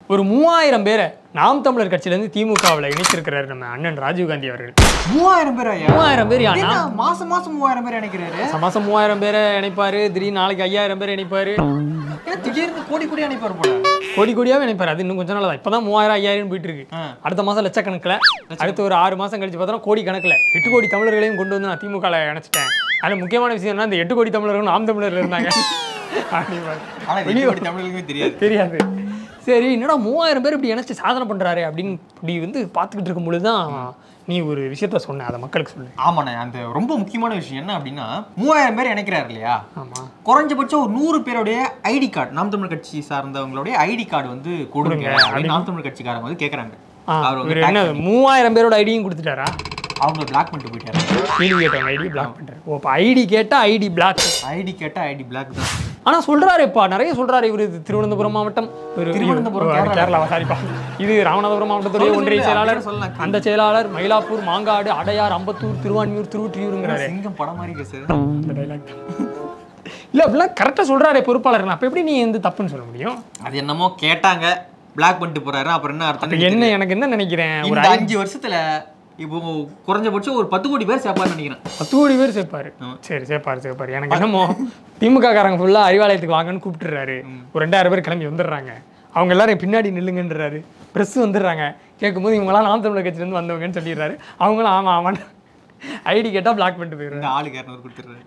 ஒரு மூவாயிரம் பேரை நாம் தமிழர் கட்சியிலேருந்து திமுகவில் இணைச்சிருக்கிறாரு நம்ம அண்ணன் ராஜீவ்காந்தி அவர்கள் மூவாயிரம் பேர் ஐயா மூவாயிரம் பேர் யானா என்ன மாசம் மாசம் மூவாயிரம் பேர் நினைக்கிறாரு மாசம் மூவாயிரம் பேரை இணைப்பாரு திடீர்னு நாளைக்கு ஐயாயிரம் பேர் இணைப்பாரு ஏன் திடீர்னு கோடி கோடி அனுப்பாரு போல கோடி கோடியாவே இணைப்பாரு அது இன்னும் கொஞ்ச நாள் தான் இப்பதான் மூவாயிரம் ஐயாயிரம் போயிட்டு இருக்கு ஆ. அடுத்த மாசம் லட்சக்கணக்கில் அடுத்து ஒரு ஆறு மாசம் கழிச்சு பார்த்தோம்னா கோடி கணக்கில் எட்டு கோடி தமிழர்களையும் கொண்டு வந்து நான் திமுகவில் இணைச்சிட்டேன் அதில் முக்கியமான விஷயம் என்ன இந்த எட்டு கோடி தமிழர்கள் நாம் தமிழர்கள் இருந்தாங்க அப்படிம்பாரு. ஆனா வெளியே கோடி தமிழர்களுமே தெரியாது தெரியாது சரி என்னடா மூவாயிரம் பேர் இப்படி இணைச்சு சாதனை பண்றாரு அப்படின்னு இப்படி வந்து பார்த்துக்கிட்டு இருக்கும் பொழுது தான் நீ ஒரு விஷயத்த சொன்ன அதை மக்களுக்கு சொல்லு ஆமாண்ணே அந்த ரொம்ப முக்கியமான விஷயம் என்ன அப்படின்னா மூவாயிரம் பேர் இணைக்கிறாரு இல்லையா ஆமா குறைஞ்சபட்சம் ஒரு நூறு பேருடைய ஐடி கார்டு நாம் தமிழ் கட்சி சார்ந்தவங்களுடைய ஐடி கார்டு வந்து கொடுங்க அப்படின்னு நாம் தமிழ் கட்சிக்காரங்க வந்து கேக்குறாங்க ஆ, அவர் வந்து இவர் என்ன மூவாயிரம் பேரோட ஐடியும் கொடுத்துட்டாரா அவங்க பிளாக் பண்ணிட்டு போயிட்டாரு ஐடி கேட்டவங்க ஐடி பிளாக் பண்றாரு ஓ இப்போ ஐடி கேட்டா ஐடி பிளாக் ஐடி கேட்டா ஐடி பிளாக் தான் ஆனா சொல்றாருப்பா நிறைய சொல்றாரு இவரு இது திருவனந்தபுரம் மாவட்டம் ஒரு திருவனந்தபுரம், இவரு கேரளா சாரிப்பா இது ராமநாதபுரம் மாவட்டத்துடைய சொல்லு, ஒன்றிய சொல்லு, செயலாளர் அப்படியே சொல்லலாம். அந்த செயலாளர் மயிலாப்பூர் மாங்காடு அடையார் அம்பத்தூர் திருவான்மியூர் திருவொற்றியூருங்கிறாரு சிங்கம் படம் மாதிரி பேசுறது அந்த டைலாக் இல்ல அப்படிலாம் கரெக்டா சொல்றாரு பொறுப்பாளர் அப்ப எப்படி நீ வந்து தப்புன்னு சொல்ல முடியும் அது என்னமோ கேட்டாங்க பிளாக் பண்ணிட்டு போறாரு அப்புறம் என்ன அப்ப அர்த்தம் என்ன எனக்கு என்ன நினைக்கிறேன் ஒரு இந்த அஞ்சு வருஷத்துல இப்போ குறைஞ்சபட்சம் ஒரு பத்து கோடி பேர் சேர்ப்பாருன்னு நினைக்கிறேன் பத்து கோடி பேர் சேர்ப்பாரு சரி சேர்ப்பாரு சேர்ப்பாரு எனக்கு என்னமோ திமுக காரங்க ஃபுல்லா அறிவாலயத்துக்கு வாங்கன்னு கூப்பிட்டுறாரு ஒரு ரெண்டாயிரம் பேர் கிளம்பி வந்துடுறாங்க அவங்க எல்லாரும் பின்னாடி நில்லுங்கன்றாரு ப்ரெஸ் வந்துடுறாங்க கேட்கும்போது இவங்களாம் நாம் தமிழர் கட்சியிலேருந்து வந்தவங்கன்னு சொல்லிடுறாரு அவங்களும் ஆமா ஆமான்னு ஐடி கேட்டா பிளாக் பண்ணிட்டு போயிடுறாரு இந்த ஆளுக்கு இரநூறு கொடுத்துறாரு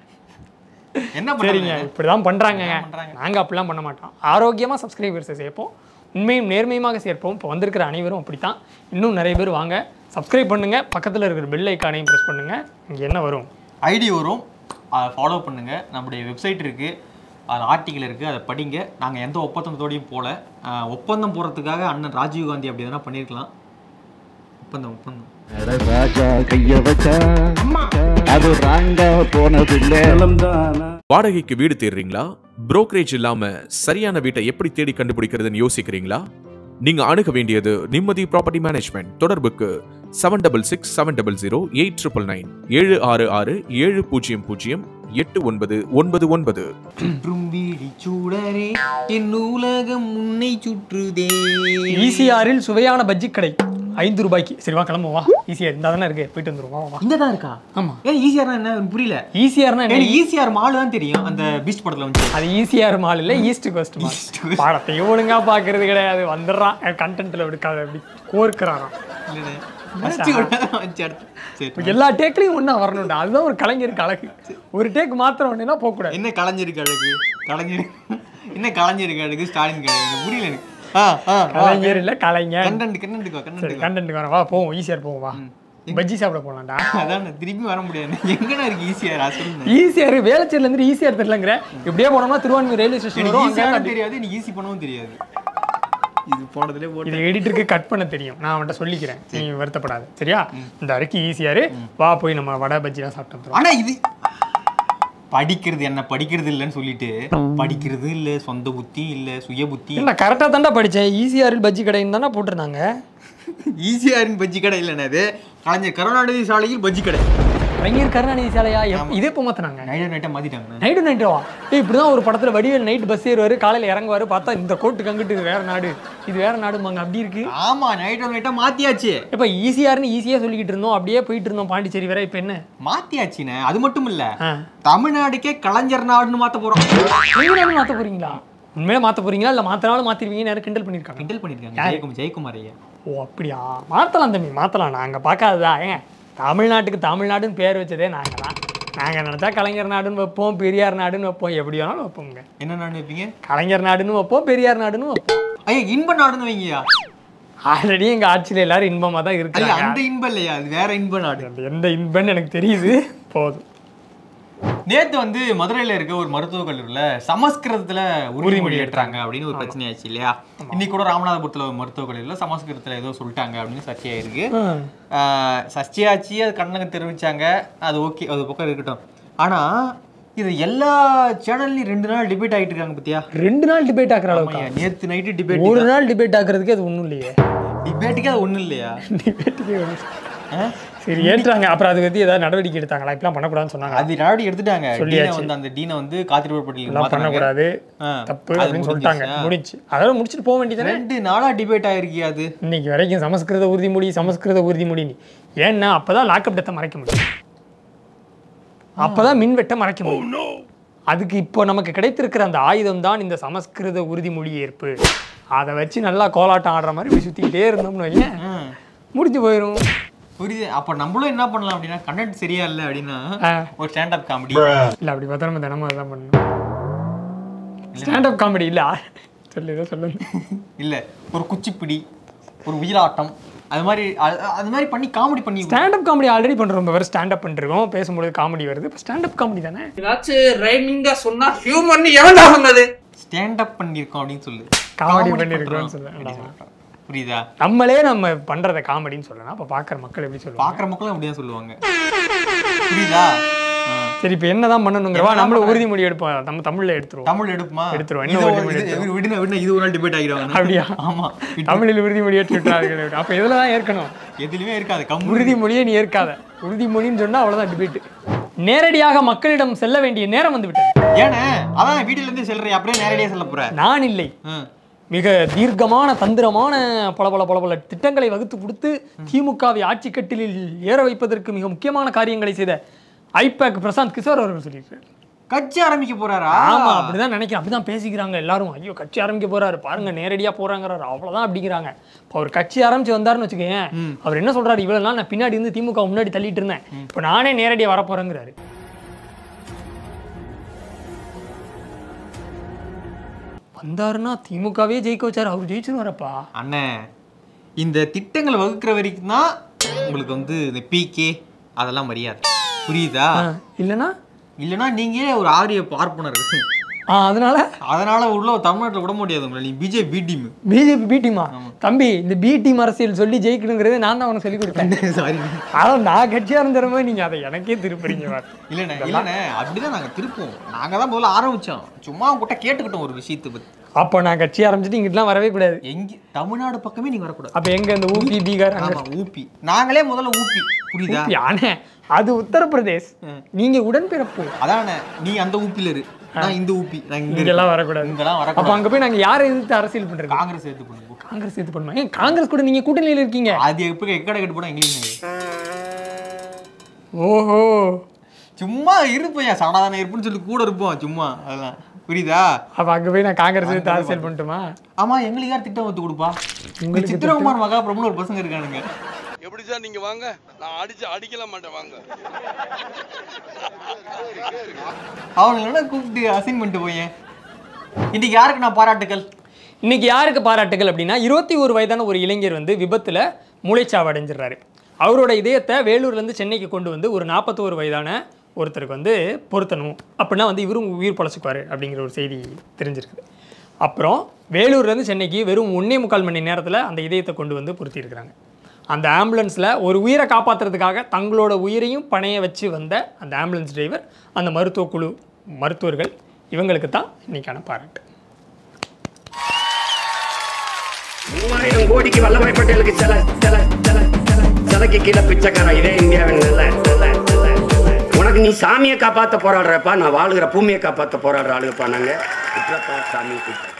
என்ன சரிங்க பண்ணுறீங்க இப்படிதான் பண்றாங்க பண்றாங்க. நாங்க அப்படிலாம் பண்ண மாட்டோம் ஆரோக்கியமா சப்ஸ்கிரைபர்ஸை சேர்ப்போம் உண்மையும் நேர்மையுமாக சேர்ப்போம் இப்போ வந்திருக்கிற அனைவரும் அப்படித்தான் இன்னும் நிறைய பேர் வாங்க சப்ஸ்கிரைப் பண்ணுங்க பக்கத்துல இருக்கிற பெல் ஐக்கானையும் ப்ரெஸ் பண்ணுங்க இங்க என்ன வரும் ஐடி வரும் அதை ஃபாலோ பண்ணுங்க நம்முடைய வெப்சைட் இருக்கு அது ஆர்டிக்கல் இருக்கு அதை படிங்க நாங்க எந்த ஒப்பந்தத்தோடையும் போல ஆஹ் ஒப்பந்தம் போடுறதுக்காக அண்ணன் ராஜீவ் காந்தி அப்படி எதனா பண்ணியிருக்கலாம் ஒப்பந்தம் ஒப்பந்தம் அட ராஜா கைய வச்சா அது ராங்கா போனதில்லை வாடகைக்கு வீடு தேடுறீங்களா புரோக்கரேஜ் இல்லாம சரியான வீட்டை எப்படி தேடி கண்டுபிடிக்கிறதுன்னு யோசிக்கிறீங்களா நீங்க அணுக வேண்டியது நிம்மதி ப்ராப்பர்ட்டி மேனேஜ்மெண்ட் தொடர்புக்கு seven double six seven double zero eight triple nine ஏழு ஆறு ஆறு ஏழு பூஜ்ஜியம் பூஜ்ஜியம் எட்டு ஒன்பது ஒன்பது ஒன்பது சுற்றும் வீடி சூடரே என் நூலகம் உன்னை சுற்றுதே ஈசிஆரில் சுவையான பஜ்ஜி கடை ஐந்து ரூபாய்க்கு சரி வா கிளம்புவோம் வா ஈஸியாக இருந்தால் தானே இருக்கு போயிட்டு வந்துருவோம் வா, வா இந்த தான் இருக்கா ஆமா ஏன் ஈஸியார்னா என்ன எனக்கு புரியல ஈசிஆர்னா என்ன எனக்கு ஈஸியார் மாலு தான் தெரியும் அந்த பீச் படத்துல வந்து அது ஈசிஆர் மால் இல்லை ஈஸ்ட் கோஸ்ட் மால் பாடத்தையும் ஒழுங்கா பார்க்கறது கிடையாது வந்துடுறான் கண்டென்ட்ல எடுக்காத அப்படி கோர்க்கிறாராம் இல்லைண்ணே. வச்சு விட வச்சு அடுத்து. சரி இப்ப எல்லா டேக்லையும் ஒன்றா வரணும்டா அதுதான் ஒரு கலைஞருக்கு அழகு ஒரு டேக் மாத்திரம் ஒன்றுனா போகக்கூடாது என்ன கலைஞருக்கு அழகு கலைஞர் என்ன கலைஞருக்கு அழகு ஸ்டாலின் அழகு எனக்கு புரியல எனக்கு ஆ ஆ கலைஞர் இல்லை கலைஞர் கண்டென்ட் கண்டென்ட்டுக்கு வா சரி கண்டென்ட் கண்டென்ட் வர வா போவோம் ஈஸியார் போவோம் வா பஜ்ஜி சாப்பிட போகலாம்டா அதான் திருப்பி வர முடியாது எங்கடா இருக்கு ஈஸியா சொல்லுங்க ஈஸியார் வேளச்சேரில இருந்து ஈஸியார் தெரியலங்கிற இப்படியே போனோம்னா திருவான்மூர் ரயில்வே ஸ்டேஷன் எனக்கு வரும் அங்க ஈஸியான தெரியாது எனக்கு ஈஸி பண்ணவும் தெரியாது இது போனதுலே போட்டு இது எடிட்டருக்கு கட் பண்ண தெரியும் நான் அவன்கிட்ட சொல்லிக்கிறேன் நீ வருத்தப்படாத சரியா இந்த அரைக்கு ஈஸியாரு வா போய் நம்ம வடை பஜ்ஜிலாம் சாப்பிட்டு வந்துருவோம் ஆனா இது படிக்கிறது என்ன படிக்கிறது இல்லைன்னு சொல்லிட்டு படிக்கிறது இல்ல சொந்த புத்தி இல்ல சுய புத்தி இல்லை கரெக்டாக தாண்டா படித்தேன் ஈஸியாரில் பஜ்ஜி கடைன்னு தானே போட்டிருந்தாங்க ஈஸியாரின் பஜ்ஜி கடை இல்லைண்ணே அது கலைஞர் கருணாநிதி சாலையில் பஜ்ஜி கடை கலைஞர் கருணாநிதி சாலையா எப்- இதே இப்போ மாற்றினாங்க நைட்டா நைட்டா மாத்திட்டாங்கண்ணே நைட்டு நைட்டு வா ஏய் இப்படி தான் ஒரு படத்தில் வடிவேல் நைட் பஸ் ஏறுவார் காலையில் இறங்குவார் பார்த்தா இந்த கோட்டுக்கு அங்கிட்டு இது வேற நாடு இது வேற நாடுமாங்க அப்படி இருக்கு ஆமா நைட்டா நைட்டா மாத்தியாச்சு இப்போ ஈஸியார்னு ஈஸியாக சொல்லிக்கிட்டு இருந்தோம் அப்படியே போயிட்டு இருந்தோம் பாண்டிச்சேரி வரை இப்போ என்ன மாத்தியாச்சுண்ணே அது மட்டும் இல்ல ஆ தமிழ்நாடுக்கே கலைஞர் நாடுன்னு மாத்த போறோம் நீங்க நானும் மாற்ற போறீங்களா உண்மையில மாற்ற போறீங்களா இல்லை மாற்றினாலும் மாற்றிருவீங்கன்னு யாரும் கிண்டல் பண்ணியிருக்காங்க கிண்டல் பண்ணிருக்காங்க ஜெயக்குமார் ஜெயக்குமார் ஐயா ஓ அப்படியா மாற்றலாம் தம்பி மாற்றலாம் நாங்கள் பார்க்காததா ஏங்க தமிழ்நாட்டுக்கு தமிழ்நாடுன்னு பேர் வச்சதே நாங்கள் தான் நாங்கள் நினச்சா கலைஞர் நாடுன்னு வைப்போம் பெரியார் நாடுன்னு வைப்போம் எப்படி வேணாலும் வைப்போங்க என்ன நாடு வைப்பீங்க கலைஞர் நாடுன்னு வைப்போம் பெரியார் நாடுன்னு வைப்போம் ஐயா இன்ப நாடுன்னு வைங்கய்யா ஆல்ரெடி எங்கள் ஆட்சியில் எல்லாரும் இன்பமாக தான் ஐயா இருக்காங்க அந்த இன்பம் இல்லையா அது வேற இன்ப நாடு அது எந்த இன்பன்னு எனக்கு தெரியுது போதும் நேத்து வந்து மதுரையில இருக்க ஒரு மருத்துவக் கல்லூரியில சமஸ்கிருதத்துல உறுதிமொழி ஏற்றாங்க அப்படின்னு ஒரு பிரச்சனை ஆச்சு இல்லையா இன்னைக்கு கூட ராமநாதபுரத்துல ஒரு மருத்துவக் கல்லூரியில சமஸ்கிருதத்துல ஏதோ சொல்லிட்டாங்க அப்படின்னு சர்ச்சையாயிருக்கு ஆஹ் சர்ச்சையாச்சு அது கண்ணகம் தெரிவிச்சாங்க அது ஓகே அது பக்கம் இருக்கட்டும் ஆனா இது எல்லா சேனல்லையும் ரெண்டு நாள் டிபேட் ஆகிட்டு இருக்காங்க பத்தியா ரெண்டு நாள் டிபேட் ஆக்குற அளவுக்கு ஆமாய்யா, நேத்து நைட்டு டிபேட் ஒரு நாள் டிபேட் ஆக்குறதுக்கு அது ஒன்றும் இல்லையே டிபேட்டுக்கு அது ஒண்ணும் இல்லையா டிபேட்டுக்கு சரி ஏற்றாங்க அப்புறம் அது பத்தி ஏதாவது நடவடிக்கை எடுத்தாங்களா இப்படிலாம் பண்ணக்கூடாதுன்னு சொன்னாங்க அது நடவடிக்கை எடுத்துட்டாங்க டீனை சொல்லியாச்சு. வந்து அந்த டீனை வந்து காத்திருப்பு பட்டியலுக்கு இதெல்லாம் மாத்தினாங்க பண்ணக்கூடாது ஆ, தப்பு அது அப்படின்னு சொல்லிட்டாங்க முடிஞ்சிருச்சா? முடிச்சு அதோட முடிச்சுட்டு போக வேண்டியதானே ரெண்டு நாளா டிபேட் ஆயிருக்கி அது இன்னைக்கு வரைக்கும் சமஸ்கிருத உறுதிமொழி சமஸ்கிருத உறுதிமொழி ஏன்னா அப்பதான் லாக்அப் டெத்தை மறைக்க முடியும் அப்பதான் மின்வெட்டை மறைக்க முடியும் அதுக்கு இப்போ நமக்கு கிடைத்திருக்கிற அந்த ஆயுதம் தான் இந்த சமஸ்கிருத உறுதிமொழி ஏற்பு அதை வச்சு நல்லா கோலாட்டம் ஆடுற மாதிரி இப்படி சுத்திக்கிட்டே இருந்தோம்னு வையேன் ம். முடிஞ்சு போயிடும் புரியுது அப்ப நம்மளும் என்ன பண்ணலாம் அப்படின்னா கண்டென்ட் சரியா இல்ல அப்படின்னா ஆ. ஒரு ஸ்டாண்ட் அப் காமெடி இல்ல அப்படி பார்த்தா நம்ம தினமும் அதான் பண்ணணும் ஸ்டாண்டப் காமெடி இல்ல சொல்லு ஏதோ சொல்லுங்க இல்ல ஒரு குச்சிப்பிடி ஒரு உயிராட்டம் அது மாதிரி அது அது மாதிரி பண்ணி காமெடி பண்ணி ஸ்டாண்டப் காமெடி ஆல்ரெடி பண்றோம் ரொம்ப பேர் ஸ்டாண்டப் பண்ணிருக்கோம் பேசும்போது காமெடி வருது இப்போ ஸ்டாண்டப் காமெடி தானே ஏதாச்சும் ரைமிங்கா சொன்னா ஹியூமன் எவன்டா சொன்னது ஸ்டாண்ட் அப் பண்ணியிருக்கோம் அப்படின்னு சொல்லு காமெடி Comedy பண்ணிருக்கோம்னு பண்றோம் சொல்ல அப்படின்னு சொல்றோம். புரியுதா நம்மளே நம்ம பண்றத காமெடின்னு சொல்லலாம் அப்ப பாக்குற மக்கள் எப்படி சொல்லுவாங்க பாக்குற மக்களும் அப்படிதான் சொல்லுவாங்க புரியுதா ஆ. சரி இப்போ என்னதான் பண்ணணுங்கிறவா என்னதான் நம்மளும் பண்ணணும்? உறுதிமொழி எடுப்போம் நம்ம தமிழ்ல எடுத்துருவோம் தமிழ் எடுப்புமா எடுத்துருவோம். இது இன்னும் ஒரு ஒரு- debate இது- இது விடுன விடுன இது ஒரு நாள் டிபேட் ஆகிடுவாங்க அப்படியா? ஆமா தமிழில் உறுதிமொழி ஏற்றி விட்டார்கள் அப்ப இதுல தான் ஏற்கணும் எதுலயுமே இருக்காது கம்மு உறுதிமொழியை நீ ஏற்காத உறுதிமொழின்னு சொன்னா அவ்வளவுதான் டிபேட் நேரடியாக மக்களிடம் செல்ல வேண்டிய நேரம் வந்து விட்டது ஏனே அதான் வீட்டுல இருந்து செல்றேன் அப்படியே நேரடியா சொல்ல போற நான் இல்லை ம். மிக தீர்க்கமான தந்திரமான பல பல பல பல திட்டங்களை வகுத்து கொடுத்து திமுகவை ஆட்சி கட்டிலில் ஏற வைப்பதற்கு மிக முக்கியமான காரியங்களை செய்த ஐபேக் பிரசாந்த் கிஷோர் அவர்கள் சொல்லியிருக்காரு கட்சி ஆரம்பிக்க போறாரா ஆமா அப்படிதான் நினைக்கிறேன் அப்படிதான் பேசிக்கிறாங்க எல்லாரும் ஐயோ கட்சி ஆரம்பிக்க போறாரு பாருங்க நேரடியா போறாங்கிறாரு அவ்வளவுதான் அப்படிங்கிறாங்க இப்போ அவர் கட்சி ஆரம்பிச்சு வந்தாருன்னு வச்சுக்கோங்க அவர் என்ன சொல்றாரு இவ்வளவு நாள் நான் பின்னாடி இருந்து திமுக முன்னாடி தள்ளிட்டு இருந்தேன் இப்போ நானே நேரடியா வரப்போறேங்கிறாரு வந்தாருன்னா திமுகவே ஜெயிக்க வச்சாரு அவர் ஜெயிச்சிருவாரப்பா அண்ணே இந்த திட்டங்களை வகுக்கிற வரைக்கும் தான் உங்களுக்கு வந்து இந்த பிகே அதெல்லாம் மரியாதை புரியுதா இல்லைன்னா இல்லைன்னா நீங்க ஒரு ஆரிய பார்ப்பனர் ஆ அதனால அதனால உள்ள தமிழ்நாட்டுல விட முடியாது உங்களை நீ BJP B team BJP B டீமா தம்பி இந்த பி டீம் அரசியல் சொல்லி ஜெயிக்கணுங்கிறது நான் தான் அவனுக்கு சொல்லி கொடுத்தேன் சாரி ஆனா நான் கட்சி ஆரம்பிச்சிருமே நீங்க அதை எனக்கே திருப்புறீங்க பாரு. இல்லண்ணே இல்லண்ணே அப்படிதான் நாங்க திருப்போம் நாங்க தான் முதல்ல ஆரம்பிச்சோம் சும்மா உங்ககிட்ட கேட்டுக்கிட்டோம் ஒரு விஷயத்தை பத்தி அப்போ நான் கட்சி ஆரம்பிச்சிட்டு இங்கிட்டலாம் வரவே கூடாது எங்க தமிழ்நாடு பக்கமே நீங்க வரக்கூடாது அப்ப எங்க இந்த ஊபி பீகார் அங்க ஆமா ஊபி நாங்களே முதல்ல ஊபி புரியுதா ஊபி, ஆனே அது உத்தரப்பிரதேஷ் நீங்க உடன்பிறப்பு அதானே நீ அந்த ஊப்பில இரு நான் இந்த ஊப்பி நான் இங்க இங்கெல்லாம் இருக்கேன். வரக்கூடாது இங்கெல்லாம் அப்ப வரக்கூடாது அங்க போய் நாங்க யாரை எதிர்த்து அரசியல் பண்றது காங்கிரஸ் எடுத்து பண்ணுவோம் காங்கிரஸ் இது பண்ணுமா ஏன் காங்கிரஸ் கூட நீங்க கூட்டணியில இருக்கீங்க அது எப்படி எக்கட கட்டு போனா எங்களுக்கு ஓஹோ சும்மா இருப்பையா சனாதன இருப்புன்னு சொல்லி கூட இருப்போம் சும்மா அதெல்லாம் புரியுதா அப்ப அங்க போய் நான் காங்கிரஸ் எதிர்த்து அரசியல் பண்ணட்டுமா ஆமா எங்களுக்கு யார் திட்டம் ஒத்து கொடுப்பா இந்த சித்திரகுமார் மகாபிரபுன்னு ஒரு பசங்க இருக்கானுங்க எப்படி சார் நீங்க வாங்க நான் அடிச்சு அடிக்கல மாட்டேன் வாங்க அவனுங்கள கூப்பிட்டு அசைன் பண்ணிட்டு போயேன் இன்னைக்கு யாருக்கு நான் பாராட்டுக்கள் இன்னைக்கு யாருக்கு பாராட்டுகள் அப்படின்னா இருபத்தி ஒரு வயதான ஒரு இளைஞர் வந்து விபத்துல மூளைச்சாவு அடைஞ்சிடுறாரு அவரோட இதயத்தை வேலூர்லேருந்து சென்னைக்கு கொண்டு வந்து ஒரு நாற்பத்தோரு வயதான ஒருத்தருக்கு வந்து பொருத்தணும் அப்படின்னா வந்து இவரும் உயிர் பொழைச்சிக்குவார் அப்படிங்கிற ஒரு செய்தி தெரிஞ்சிருக்குது அப்புறம் வேலூர்லேருந்து சென்னைக்கு வெறும் ஒன்றே முக்கால் மணி நேரத்தில் அந்த இதயத்தை கொண்டு வந்து பொருத்தியிருக்கிறாங்க அந்த ஆம்புலன்ஸில் ஒரு உயிரை காப்பாற்றுறதுக்காக தங்களோட உயிரையும் பணைய வச்சு வந்த அந்த ஆம்புலன்ஸ் டிரைவர் அந்த மருத்துவ குழு மருத்துவர்கள் இவங்களுக்கு தான் இன்னைக்கான பாராட்டு மூவாயிரம் கோடிக்கு வல்லபாய் பட்டேலுக்கு சில சில சில சில சிலைக்கு கீழே பிச்சைக்காரன் இதே இந்தியாவின் நல்ல நல்ல நல்ல நல்ல. உனக்கு நீ சாமியை காப்பாத்த போராடுறப்பா நான் வாழுகிற பூமியை காப்பாத்த போராடுற ஆளுப்பா நாங்க விட்டுறப்பா சாமி